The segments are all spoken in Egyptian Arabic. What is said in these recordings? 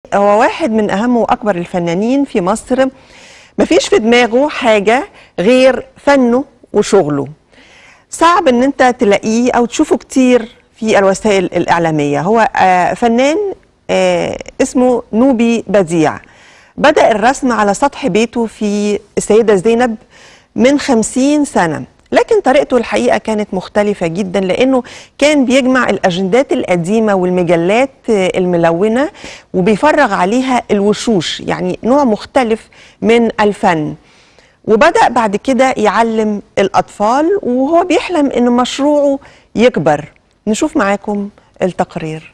هو واحد من اهم واكبر الفنانين في مصر مفيش في دماغه حاجه غير فنه وشغله صعب ان انت تلاقيه او تشوفه كتير في الوسائل الاعلاميه هو آه، فنان آه، اسمه نوبي بديع بدأ الرسم على سطح بيته في السيدة زينب من خمسين سنة لكن طريقته الحقيقة كانت مختلفة جدا لأنه كان بيجمع الأجندات القديمة والمجلات آه، الملونة وبيفرغ عليها الوشوش يعني نوع مختلف من الفن وبدأ بعد كده يعلم الأطفال وهو بيحلم إن مشروعه يكبر نشوف معاكم التقرير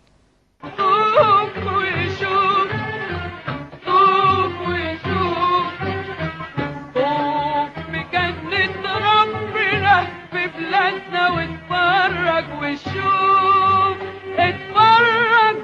طوف وشوف طوف وشوف طوف بجنة ربنا في بلادنا واتفرج وشوف اتفرج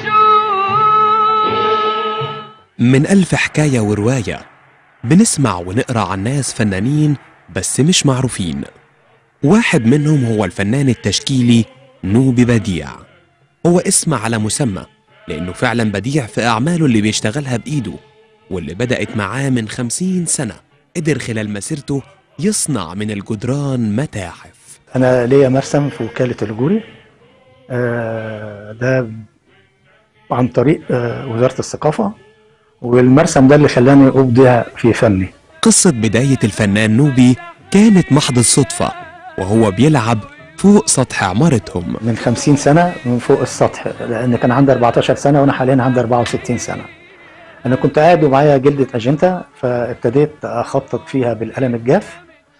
وشوف من ألف حكاية ورواية بنسمع ونقرأ عن ناس فنانين بس مش معروفين واحد منهم هو الفنان التشكيلي نوبي بديع هو اسم على مسمى لأنه فعلا بديع في أعماله اللي بيشتغلها بإيده واللي بدأت معاه من خمسين سنة قدر خلال مسيرته يصنع من الجدران متاحف انا ليا مرسم في وكاله الجوري آه، ده عن طريق آه، وزاره الثقافه والمرسم ده اللي خلاني ابدع في فني قصة بداية الفنان نوبي كانت محض الصدفة وهو بيلعب فوق سطح عمارتهم من 50 سنه من فوق السطح لان كان عندي 14 سنه وانا حاليا عندي 64 سنه انا كنت قاعد ومعايا جلده اجنتا فابتديت اخطط فيها بالقلم الجاف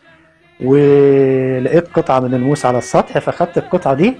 ولقيت قطعه من الموس على السطح فاخدت القطعه دي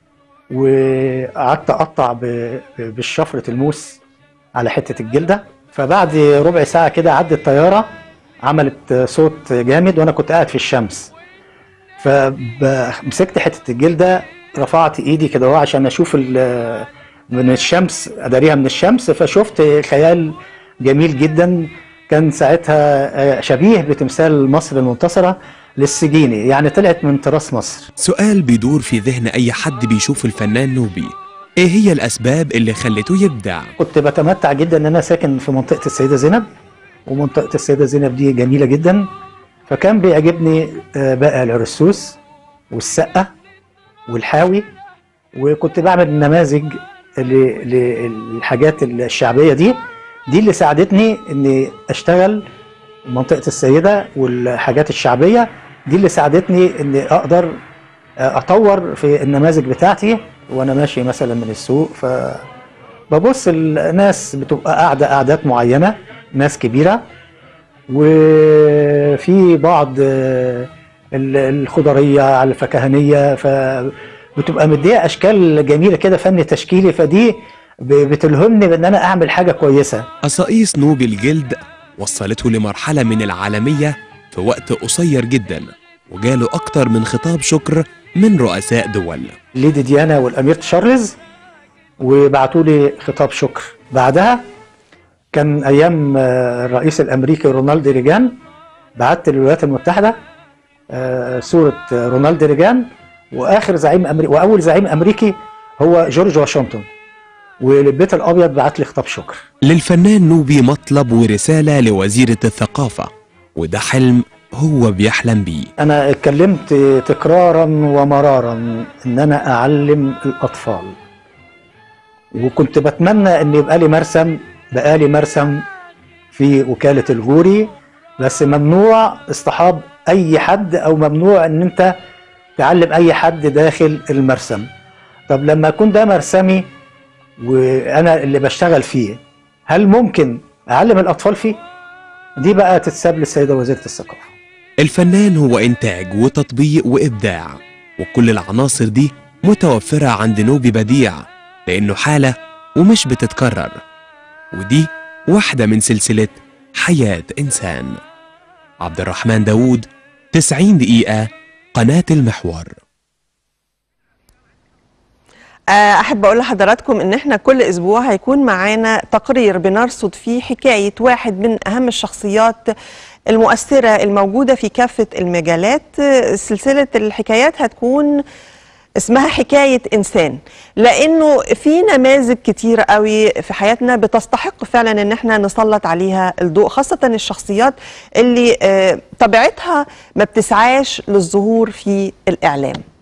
وقعدت اقطع ب- ب- بالشفره الموس على حته الجلده فبعد ربع ساعه كده عدت طياره عملت صوت جامد وانا كنت قاعد في الشمس فمسكت حته الجلده رفعت ايدي كده اهو عشان اشوف ال- من الشمس اداريها من الشمس فشفت خيال جميل جدا كان ساعتها آه، شبيه بتمثال مصر المنتصره للسجيني يعني طلعت من تراث مصر سؤال بيدور في ذهن أي حد بيشوف الفنان نوبي إيه هي الأسباب اللي خلته يبدع؟ كنت بتمتع جدا ان انا ساكن في منطقه السيده زينب ومنطقه السيده زينب دي جميله جدا فكان بيعجبني آه، بقى العرسوس والسقه والحاوي وكنت بعمل نماذج ل- للحاجات الشعبيه دي دي اللي ساعدتني اني اشتغل منطقه السيده والحاجات الشعبيه دي اللي ساعدتني اني اقدر آه، اطور في النماذج بتاعتي وانا ماشي مثلا من السوق ف ببص الناس بتبقى قاعده قعدات معينه ناس كبيره وفي بعض آه، ال- الخضريه على الفكهانيه فبتبقى مديه اشكال جميله كده فن تشكيلي فدي ب- بتلهمني بان انا اعمل حاجه كويسه قصائص نوبي الجلد وصلته لمرحلة من العالمية في وقت قصير جدا وجاله أكتر من خطاب شكر من رؤساء دول ليدي ديانا والامير تشارلز وبعتوا لي خطاب شكر بعدها كان ايام آه، الرئيس الامريكي رونالد ريجان بعت للولايات المتحده آه، صوره آه، رونالد ريجان واخر زعيم امريكي واول زعيم امريكي هو جورج واشنطن والبيت الابيض بعت لي خطاب شكر للفنان نوبي مطلب ورسالة لوزيرة الثقافة وده حلم هو بيحلم بيه انا اتكلمت تكرارا ومرارا ان انا اعلم الاطفال وكنت بتمنى ان يبقى لي مرسم بقى لي مرسم في وكالة الغوري بس ممنوع اصطحاب اي حد او ممنوع ان انت تعلم اي حد داخل المرسم طب لما يكون ده مرسمي وانا اللي بشتغل فيه هل ممكن اعلم الاطفال فيه دي بقى تتساب للسيدة وزيرة الثقافة الفنان هو إنتاج وتطبيق وإبداع وكل العناصر دي متوفرة عند نوبي بديع لأنه حالة ومش بتتكرر ودي واحدة من سلسلة حياة إنسان عبد الرحمن داوود 90 دقيقة قناة المحور آه، احب اقول لحضراتكم ان احنا كل اسبوع هيكون معانا تقرير بنرصد فيه حكايه واحد من اهم الشخصيات المؤثره الموجوده في كافه المجالات آه، سلسله الحكايات هتكون اسمها حكاية إنسان لأنه في نماذج كتيرة قوي في حياتنا بتستحق فعلا إن احنا نسلط عليها الضوء خاصة الشخصيات اللي آه، طبيعتها ما بتسعاش للظهور في الإعلام